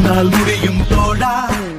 உன்னால் முடியும் தோழா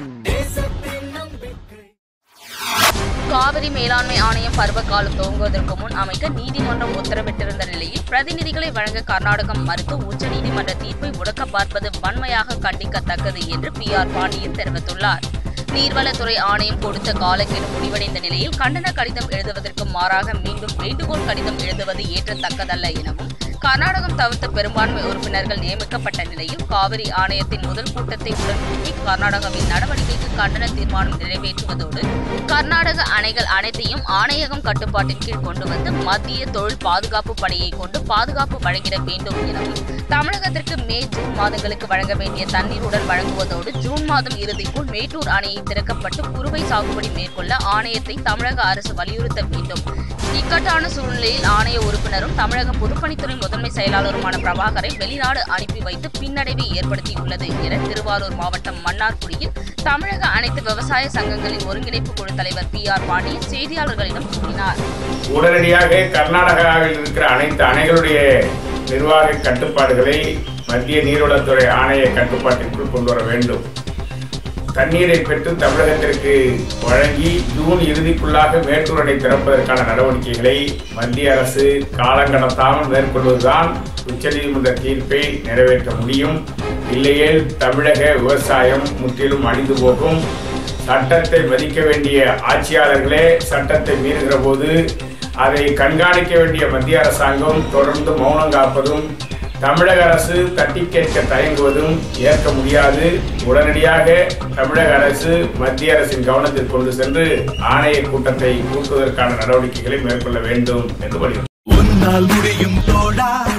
காவிரி மேலாண்மை ஆணையம் பருவகாலம் துவங்குவதற்கு முன் அமைக்க நீதிமன்றம் உத்தரவிட்டிருந்த நிலையில் பிரதிநிதிகளை வழங்க கர்நாடகம் மறுத்து உச்சநீதிமன்ற தீர்ப்பை முடக்க பார்ப்பது வன்மையாக கண்டிக்கத்தக்கது என்று பி ஆர் பாண்டியன் தெரிவித்துள்ளார் நீர்வளத்துறை ஆணையம் கொடுத்த காலக்கெடு முடிவடைந்த நிலையில் கண்டன கடிதம் எழுதுவதற்கு மாறாக மீண்டும் வேண்டுகோள் கடிதம் எழுதுவது ஏற்றத்தக்கதல்ல எனவும் கர்நாடகம் தவிர்த்த பெரும்பான்மை உறுப்பினர்கள் நியமிக்கப்பட்ட நிலையில் காவிரி ஆணையத்தின் முதல் கூட்டத்தை உடன் கூட்டி கர்நாடகாவின் நடவடிக்கைக்கு கண்டன தீர்மானம் நிறைவேற்றுவதோடு கர்நாடக அணைகள் அனைத்தையும் ஆணையகம் கட்டுப்பாட்டின் கீழ் கொண்டு வந்து மத்திய தொழில் பாதுகாப்பு படையை கொண்டு பாதுகாப்பு வழங்கிட வேண்டும் எனவும் தமிழகத்திற்கு மே ஜூன் மாதங்களுக்கு வழங்க வேண்டிய தண்ணீருடன் வழங்குவதோடு ஜூன் மாதம் இறுதிக்குள் மேட்டூர் அணையை திறக்கப்பட்டு குறுவை சாகுபடி மேற்கொள்ள ஆணையத்தை தமிழக அரசு வலியுறுத்த வேண்டும் இக்கட்டான சூழ்நிலையில் ஆணைய உறுப்பினரும் தமிழக பொதுப்பணித்துறை முதன்மை செயலாளருமான பிரபாகரை வெளிநாடு அனுப்பி வைத்து பின்னடைவை ஏற்படுத்தியுள்ளது என திருவாரூர் மாவட்டம் மன்னார்குடியில் தமிழக அனைத்து விவசாய சங்கங்களின் ஒருங்கிணைப்பு குழு தலைவர் பி ஆர் பாண்டியன் செய்தியாளர்களிடம் கூறினார் உடனடியாக கர்நாடகாவில் இருக்கிற அனைத்து அணைகளுடைய நிர்வாக கட்டுப்பாடுகளை மத்திய நீர்வளத்துறை ஆணைய கட்டுப்பாட்டிற்குள் கொண்டு வர வேண்டும் தண்ணீரை பெற்று தமிழகத்திற்கு வழங்கி ஜூன் இறுதிக்குள்ளாக மேட்டூர் அணை திறப்பதற்கான நடவடிக்கைகளை மத்திய அரசு காலங்கடத்தாமல் மேற்கொள்வதுதான் உச்சநீதிமன்ற தீர்ப்பை நிறைவேற்ற முடியும் இல்லையேல் தமிழக விவசாயம் முற்றிலும் அழிந்து போகும் சட்டத்தை மதிக்க வேண்டிய ஆட்சியாளர்களே சட்டத்தை மீறுகிற போது அதை கண்காணிக்க வேண்டிய மத்திய அரசாங்கம் தொடர்ந்து மௌனம் காப்பதும் தமிழக அரசு தட்டி கேட்க தயங்குவதும் ஏற்க முடியாது உடனடியாக தமிழக அரசு மத்திய அரசின் கவனத்தில் கொண்டு சென்று ஆணைய கூட்டத்தை கூட்டுவதற்கான நடவடிக்கைகளை மேற்கொள்ள வேண்டும் என்று வலியுறுத்தினார் உன்னால் முடியும் தோழா